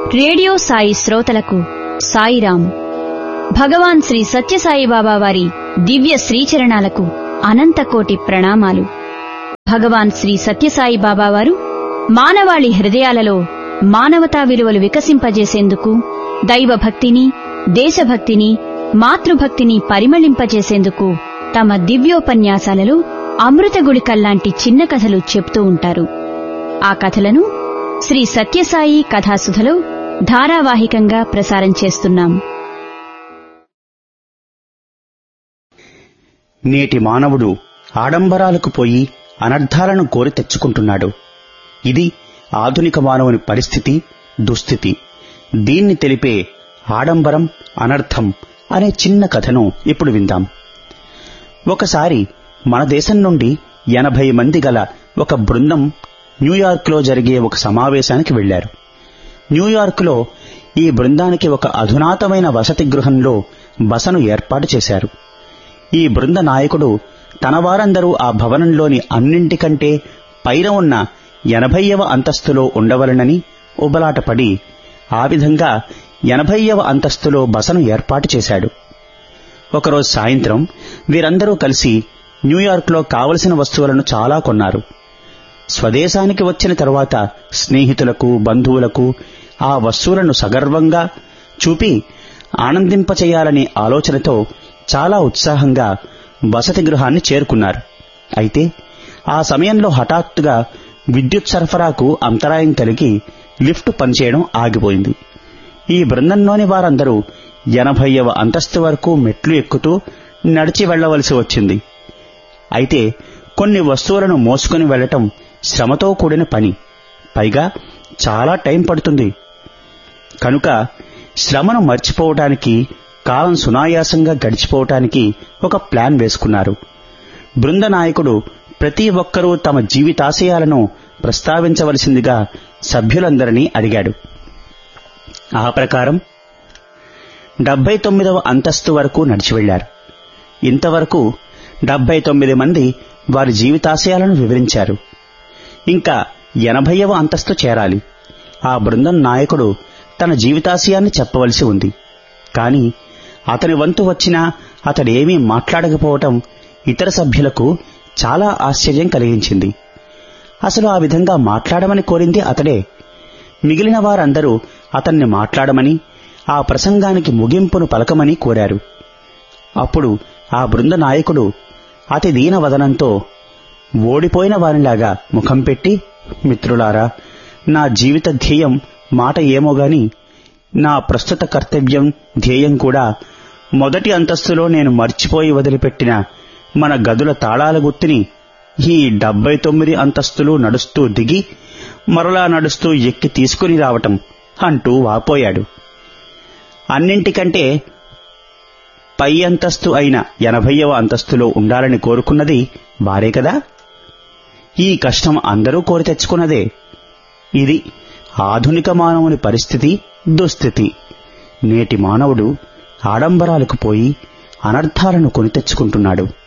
radio Sai శ్రోతలకు సాయిరాం భగవాన్ శ్రీ సత్యసాయిబాబా వారి దివ్య శ్రీచరణాలకు అనంతకోటి ప్రణామాలు భగవాన్ శ్రీ సత్యసాయిబాబా వారు మానవాళి హృదయాలలో మానవతా విలువలు వికసింపజేసేందుకు దైవభక్తిని దేశభక్తిని మాతృభక్తిని పరిమళింపజేసేందుకు తమ దివ్యోపన్యాసాలలో అమృత గుళికల్లాంటి చిన్న కథలు చెప్తూ ఉంటారు ఆ కథలను శ్రీ సత్యసాయి కథాసుధలో ధారావాహికంగా ప్రసారం చేస్తున్నాం నేటి మానవుడు ఆడంబరాలకు పోయి అనర్థాలను కోరి తెచ్చుకుంటున్నాడు ఇది ఆధునిక మానవుని పరిస్థితి దుస్థితి దీన్ని తెలిపే ఆడంబరం అనర్థం అనే చిన్న కథను ఇప్పుడు విందాం ఒకసారి మన దేశం నుండి ఎనభై మంది గల ఒక బృందం న్యూయార్క్లో జరిగే ఒక సమావేశానికి వెళ్లారు న్యూయార్క్లో ఈ బృందానికి ఒక అధునాతమైన వసతి గృహంలో బసను ఏర్పాటు చేశారు ఈ బృంద నాయకుడు తన వారందరూ ఆ భవనంలోని అన్నింటికంటే పైన ఉన్న ఎనభైవ అంతస్తులో ఉండవలనని ఉబలాటపడి ఆ విధంగా ఎనభైవ అంతస్తులో బసను ఏర్పాటు చేశాడు ఒకరోజు సాయంత్రం వీరందరూ కలిసి న్యూయార్క్లో కావలసిన వస్తువులను చాలా కొన్నారు స్వదేశానికి వచ్చిన తరువాత స్నేహితులకు బంధువులకు ఆ వస్తువులను సగర్వంగా చూపి ఆనందింపచేయాలనే ఆలోచనతో చాలా ఉత్సాహంగా వసతి గృహాన్ని చేరుకున్నారు అయితే ఆ సమయంలో హఠాత్తుగా విద్యుత్ సరఫరాకు అంతరాయం కలిగి లిఫ్ట్ పనిచేయడం ఆగిపోయింది ఈ బృందంలోని వారందరూ ఎనభైవ అంతస్తు వరకు మెట్లు ఎక్కుతూ నడిచి వెళ్లవలసి వచ్చింది అయితే కొన్ని వస్తువులను మోసుకుని వెళ్లటం శ్రమతో కూడిన పని పైగా చాలా టైం పడుతుంది కనుక శ్రమను మర్చిపోవటానికి కాలం సునాయాసంగా గడిచిపోవటానికి ఒక ప్లాన్ వేసుకున్నారు బృంద నాయకుడు ప్రతి ఒక్కరూ తమ జీవితాశయాలను ప్రస్తావించవలసిందిగా సభ్యులందరినీ అడిగాడు ఆ ప్రకారం డెబ్బై తొమ్మిదవ అంతస్తు వరకు నడిచి వెళ్లారు ఇంతవరకు డెబ్బై తొమ్మిది మంది వారి జీవితాశయాలను వివరించారు ఇంకా ఎనభైవ అంతస్తు చేరాలి ఆ బృందం నాయకుడు తన జీవితాశయాన్ని చెప్పవలసి ఉంది కాని అతని వంతు వచ్చినా అతడేమీ మాట్లాడకపోవటం ఇతర సభ్యులకు చాలా ఆశ్చర్యం కలిగించింది అసలు ఆ విధంగా మాట్లాడమని కోరింది అతడే మిగిలిన వారందరూ అతన్ని మాట్లాడమని ఆ ప్రసంగానికి ముగింపును పలకమని కోరారు అప్పుడు ఆ బృంద నాయకుడు అతి దీన వదనంతో ఓడిపోయిన వారిలాగా ముఖం పెట్టి మిత్రులారా నా జీవిత ధ్యేయం మాట ఏమోగాని నా ప్రస్తుత కర్తవ్యం ధ్యేయం కూడా మొదటి అంతస్తులో నేను మర్చిపోయి వదిలిపెట్టిన మన గదుల తాళాల గుత్తిని ఈ డెబ్బై తొమ్మిది అంతస్తులు నడుస్తూ దిగి మరలా నడుస్తూ ఎక్కి తీసుకుని రావటం అంటూ వాపోయాడు అన్నింటికంటే పై అంతస్తు అయిన ఎనభైవ అంతస్తులో ఉండాలని కోరుకున్నది వారే కదా ఈ కష్టం అందరూ కోరి తెచ్చుకున్నదే ఇది ఆధునిక మానవుని పరిస్థితి దుస్థితి నేటి మానవుడు ఆడంబరాలకు పోయి అనర్థాలను కొని తెచ్చుకుంటున్నాడు